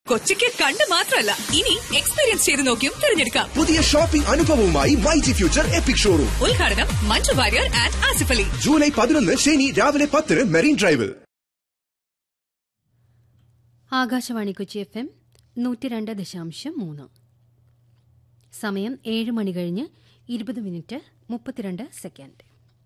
കൊച്ചിക്ക് കണ്ട് മാത്രമല്ല ഇനി എക്സ്പീരിയൻസ് ചെയ്ത് നോക്കിയും തിരഞ്ഞെടുക്കാം പുതിയ ഷോപ്പിംഗ് അനുഭവവുമായി വൈ ജി ഫ്യൂച്ചർ എപ്പിക് ഷോറൂം ഉദ്ഘാടനം മഞ്ജു വാര്യർ ആൻഡ് ആസിഫ് അലി ജൂലൈ പതിനൊന്ന് ശനി രാവിലെ പത്തിന് മെറീൻ ഡ്രൈവിൽ ആകാശവാണി കൊച്ചി എഫ് എം നൂറ്റി രണ്ട് ദശാംശം മൂന്ന് സമയം ഏഴ് മണി കഴിഞ്ഞ് ഇരുപത് മിനിറ്റ് മുപ്പത്തിരണ്ട് സെക്കൻഡ്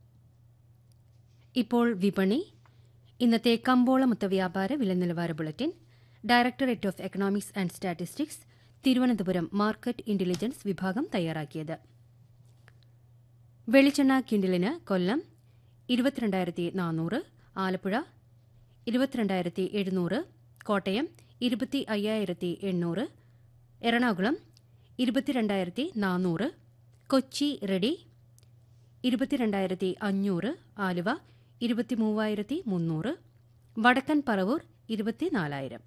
ഇപ്പോൾ വിപണി ഇന്നത്തെ കമ്പോള മൊത്ത വ്യാപാര വില നിലവാര bulletin directorate of economics and statistics Thiruvananthapuram market intelligence വിഭാഗം തയ്യാറാക്കിയത് വെളിച്ചെണ്ണ കിൻഡിലിന് കൊല്ലം ഇരുപത്തിരണ്ടായിരത്തി നാനൂറ് ആലപ്പുഴ ഇരുപത്തിരണ്ടായിരത്തി എഴുന്നൂറ് കോട്ടയം ഇരുപത്തി അയ്യായിരത്തി എണ്ണൂറ് എറണാകുളം ഇരുപത്തിരണ്ടായിരത്തി നാനൂറ് കൊച്ചി റെഡി ഇരുപത്തിരണ്ടായിരത്തി അഞ്ഞൂറ് ആലുവ ഇരുപത്തിമൂവായിരത്തി മുന്നൂറ് വടക്കൻ പറവൂർ ഇരുപത്തിനാലായിരം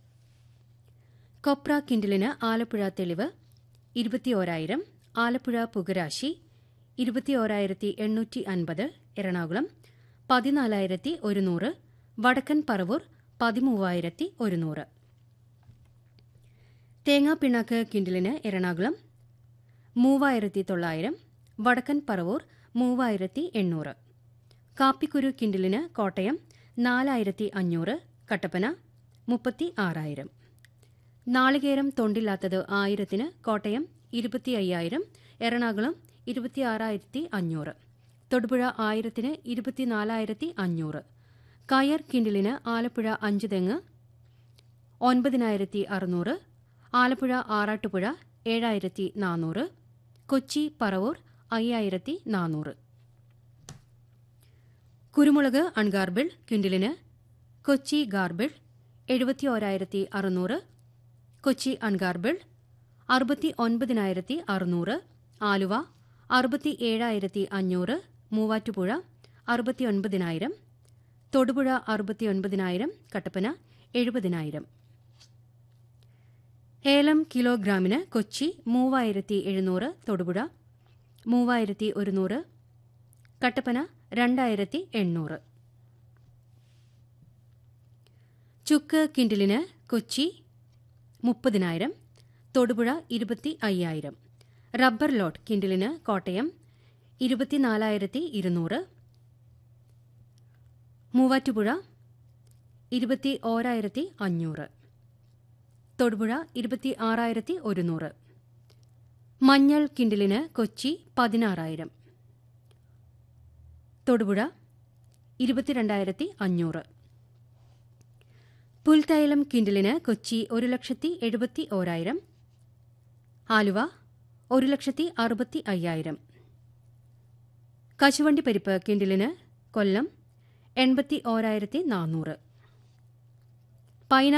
കൊപ്ര കിൻഡിലിന് ആലപ്പുഴ തെളിവ് ഇരുപത്തിയോരായിരം ആലപ്പുഴ പുകരാശി ഇരുപത്തിയോരായിരത്തി എണ്ണൂറ്റി അൻപത് എറണാകുളം പതിനാലായിരത്തി ഒരുന്നൂറ് വടക്കൻ പറവൂർ പതിമൂവായിരത്തി ഒരുന്നൂറ് തേങ്ങാപ്പിണ്ണാക്ക് കിൻഡിലിന് എറണാകുളം മൂവായിരത്തി തൊള്ളായിരം വടക്കൻ പറവൂർ മൂവായിരത്തി എണ്ണൂറ് കാപ്പിക്കുരു കിൻഡിലിന് കോട്ടയം നാലായിരത്തി അഞ്ഞൂറ് കട്ടപ്പന മുപ്പത്തി ആറായിരം നാളികേരം തൊണ്ടില്ലാത്തത് ആയിരത്തിന് കോട്ടയം ഇരുപത്തി അയ്യായിരം എറണാകുളം ഇരുപത്തിയാറായിരത്തി അഞ്ഞൂറ് തൊടുപുഴ ആയിരത്തിന് ഇരുപത്തിനാലായിരത്തി അഞ്ഞൂറ് കയർ കിൻഡിലിന് ആലപ്പുഴ അഞ്ച് തെങ്ങ് ഒൻപതിനായിരത്തി അറുന്നൂറ് ആലപ്പുഴ ആറാട്ടുപുഴ ഏഴായിരത്തി നാനൂറ് കൊച്ചി പറവൂർ അയ്യായിരത്തി നാനൂറ് കുരുമുളക് അൺഗാർബിൾ ക്വിൻ്റലിന് കൊച്ചി ഗാർബിൾ എഴുപത്തി ഓരായിരത്തി അറുന്നൂറ് കൊച്ചി അൺഗാർബിൾ അറുപത്തി ഒൻപതിനായിരത്തി അറുന്നൂറ് ആലുവ അറുപത്തി ഏഴായിരത്തി അഞ്ഞൂറ് മൂവാറ്റുപുഴ അറുപത്തി ഒൻപതിനായിരം തൊടുപുഴ അറുപത്തി ഒൻപതിനായിരം കട്ടപ്പന എഴുപതിനായിരം ഏലം കിലോഗ്രാമിന് കൊച്ചി മൂവായിരത്തി എഴുന്നൂറ് തൊടുപുഴ മൂവായിരത്തി ഒരുന്നൂറ് കട്ടപ്പന രണ്ടായിരത്തി എണ്ണൂറ് ചുക്ക് കിൻഡിലിന് കൊച്ചി മുപ്പതിനായിരം തൊടുപുഴ ഇരുപത്തി അയ്യായിരം റബ്ബർ ലോട്ട് കിൻഡിലിന് കോട്ടയം ഇരുപത്തിനാലായിരത്തി ഇരുന്നൂറ് മൂവാറ്റുപുഴ ഇരുപത്തി ഓരായിരത്തി അഞ്ഞൂറ് തൊടുപുഴ ഇരുപത്തി ആറായിരത്തി ഒരുന്നൂറ് മഞ്ഞൾ കിൻഡിലിന് കൊച്ചി പതിനാറായിരം തൊടുപുഴ ഇരുപത്തിരണ്ടായിരത്തി അഞ്ഞൂറ് പുൽത്തൈലം കിൻഡിലിന് കൊച്ചി ഒരു ലക്ഷത്തി എഴുപത്തി ഓരായിരം ആലുവ ഒരു ലക്ഷത്തി അറുപത്തി അയ്യായിരം കശുവണ്ടി പരിപ്പ് കിൻഡിലിന് കൊല്ലം എൺപത്തി ഓരായിരത്തി നാനൂറ് പൈന